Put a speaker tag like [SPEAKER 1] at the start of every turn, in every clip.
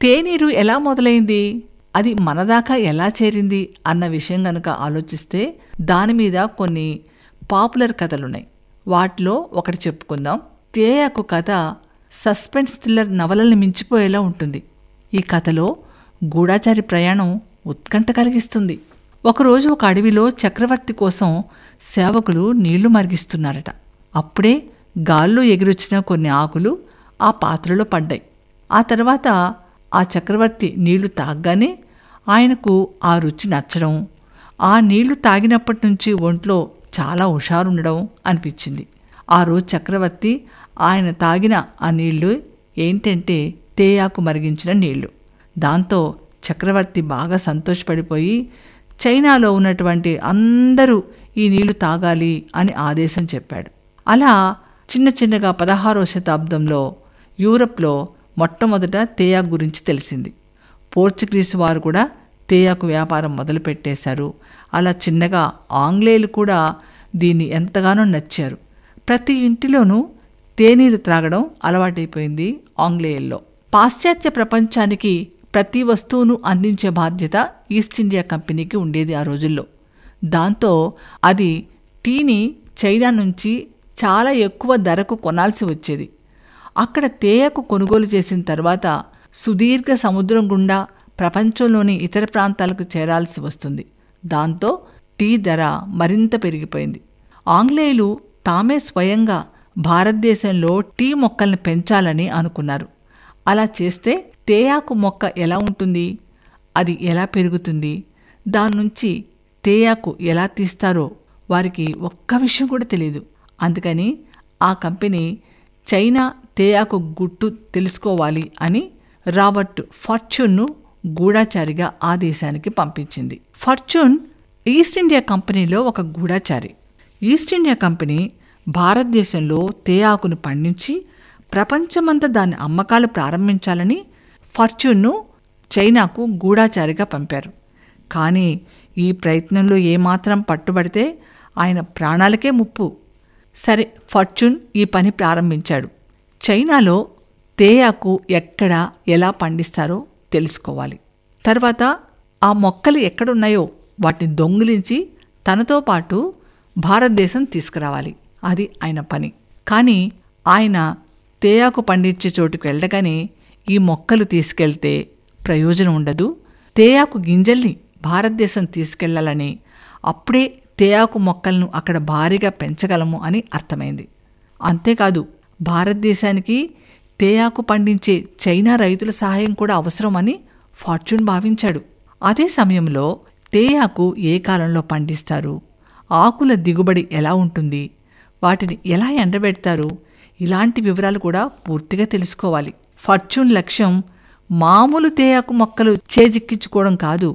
[SPEAKER 1] తేనీరు ఎలా మొదలైంది అది మన దాకా ఎలా చేరింది అన్న విషయం గనుక ఆలోచిస్తే దాని మీద కొన్ని పాపులర్ కథలున్నాయి వాటిలో ఒకటి చెప్పుకుందాం తేయాకు కథ సస్పెన్స్ థ్రిల్లర్ నవలల్ని మించిపోయేలా ఉంటుంది ఈ కథలో గూఢాచారి ప్రయాణం ఉత్కంఠ కలిగిస్తుంది ఒకరోజు ఒక అడవిలో చక్రవర్తి కోసం సేవకులు నీళ్లు మరిగిస్తున్నారట అప్పుడే గాల్లో ఎగిరొచ్చిన కొన్ని ఆకులు ఆ పాత్రలో పడ్డాయి ఆ తర్వాత ఆ చక్రవర్తి నీళ్లు తాగ్గానే ఆయనకు ఆ రుచి నచ్చడం ఆ నీళ్లు తాగినప్పటి నుంచి ఒంట్లో చాలా హుషారుండడం అనిపించింది ఆ రోజు చక్రవర్తి ఆయన తాగిన ఆ నీళ్లు ఏంటంటే తేయాకు మరిగించిన నీళ్లు దాంతో చక్రవర్తి బాగా సంతోషపడిపోయి చైనాలో ఉన్నటువంటి అందరూ ఈ నీళ్లు తాగాలి అని ఆదేశం చెప్పాడు అలా చిన్న చిన్నగా పదహారవ శతాబ్దంలో యూరప్లో మొట్టమొదట తేయాకు గురించి తెలిసింది పోర్చుగీసు వారు కూడా తేయాకు వ్యాపారం మొదలుపెట్టేశారు అలా చిన్నగా ఆంగ్లేయులు కూడా దీన్ని ఎంతగానో నచ్చారు ప్రతి ఇంటిలోనూ తేనీరు త్రాగడం అలవాటైపోయింది ఆంగ్లేయుల్లో పాశ్చాత్య ప్రపంచానికి ప్రతి వస్తువును అందించే బాధ్యత ఈస్ట్ ఇండియా కంపెనీకి ఉండేది ఆ రోజుల్లో దాంతో అది టీని చైనా నుంచి చాలా ఎక్కువ ధరకు కొనాల్సి వచ్చేది అక్కడ తేయకు కొనుగోలు చేసిన తర్వాత సుదీర్ఘ సముద్రం గుండా ప్రపంచంలోని ఇతర ప్రాంతాలకు చేరాల్సి వస్తుంది దాంతో టీ ధర మరింత పెరిగిపోయింది ఆంగ్లేయులు తామే స్వయంగా భారతదేశంలో టీ మొక్కల్ని పెంచాలని అనుకున్నారు అలా చేస్తే తేయాకు మొక్క ఎలా ఉంటుంది అది ఎలా పెరుగుతుంది దాని నుంచి తేయాకు ఎలా తీస్తారో వారికి ఒక్క విషయం కూడా తెలియదు అందుకని ఆ కంపెనీ చైనా తేయాకు గుట్టు తెలుసుకోవాలి అని రాబర్ట్ ఫార్చ్యూన్ను గూఢాచారిగా ఆ దేశానికి పంపించింది ఫార్చ్యూన్ ఈస్ట్ ఇండియా కంపెనీలో ఒక గూఢాచారి ఈస్ట్ ఇండియా కంపెనీ భారతదేశంలో తేయాకును పండించి ప్రపంచమంతా దాని అమ్మకాలు ప్రారంభించాలని ఫార్చ్యూన్ను చైనాకు గూఢాచారిగా పంపారు కానీ ఈ ప్రయత్నంలో ఏమాత్రం పట్టుబడితే ఆయన ప్రాణాలకే ముప్పు సరే ఫార్చ్యూన్ ఈ పని ప్రారంభించాడు చైనాలో తేయాకు ఎక్కడ ఎలా పండిస్తారో తెలుసుకోవాలి తర్వాత ఆ మొక్కలు ఎక్కడున్నాయో వాటిని దొంగిలించి తనతో పాటు భారతదేశం తీసుకురావాలి అది ఆయన పని కానీ ఆయన తేయాకు పండించే చోటుకు వెళ్ళగానే ఈ మొక్కలు తీసుకెళ్తే ప్రయోజనం ఉండదు తేయాకు గింజల్ని భారతదేశం తీసుకెళ్లాలని అప్పుడే తేయాకు మొక్కలను అక్కడ భారీగా పెంచగలము అని అర్థమైంది అంతేకాదు భారతదేశానికి తేయాకు పండించే చైనా రైతుల సహాయం కూడా అవసరమని ఫార్చ్యూన్ భావించాడు అదే సమయంలో తేయాకు ఏ కాలంలో పండిస్తారు ఆకుల దిగుబడి ఎలా ఉంటుంది వాటిని ఎలా ఎండబెడతారు ఇలాంటి వివరాలు కూడా పూర్తిగా తెలుసుకోవాలి ఫార్చ్యూన్ లక్ష్యం మామూలు తేయాకు మొక్కలు చేజిక్కించుకోవడం కాదు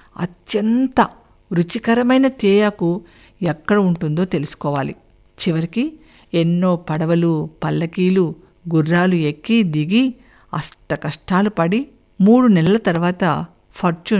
[SPEAKER 1] అత్యంత రుచికరమైన తేయాకు ఎక్కడ ఉంటుందో తెలుసుకోవాలి చివరికి ఎన్నో పడవలు పల్లకీలు గుర్రాలు ఎక్కి దిగి అష్ట కష్టాలు పడి మూడు నెలల తర్వాత ఫార్చ్యూన్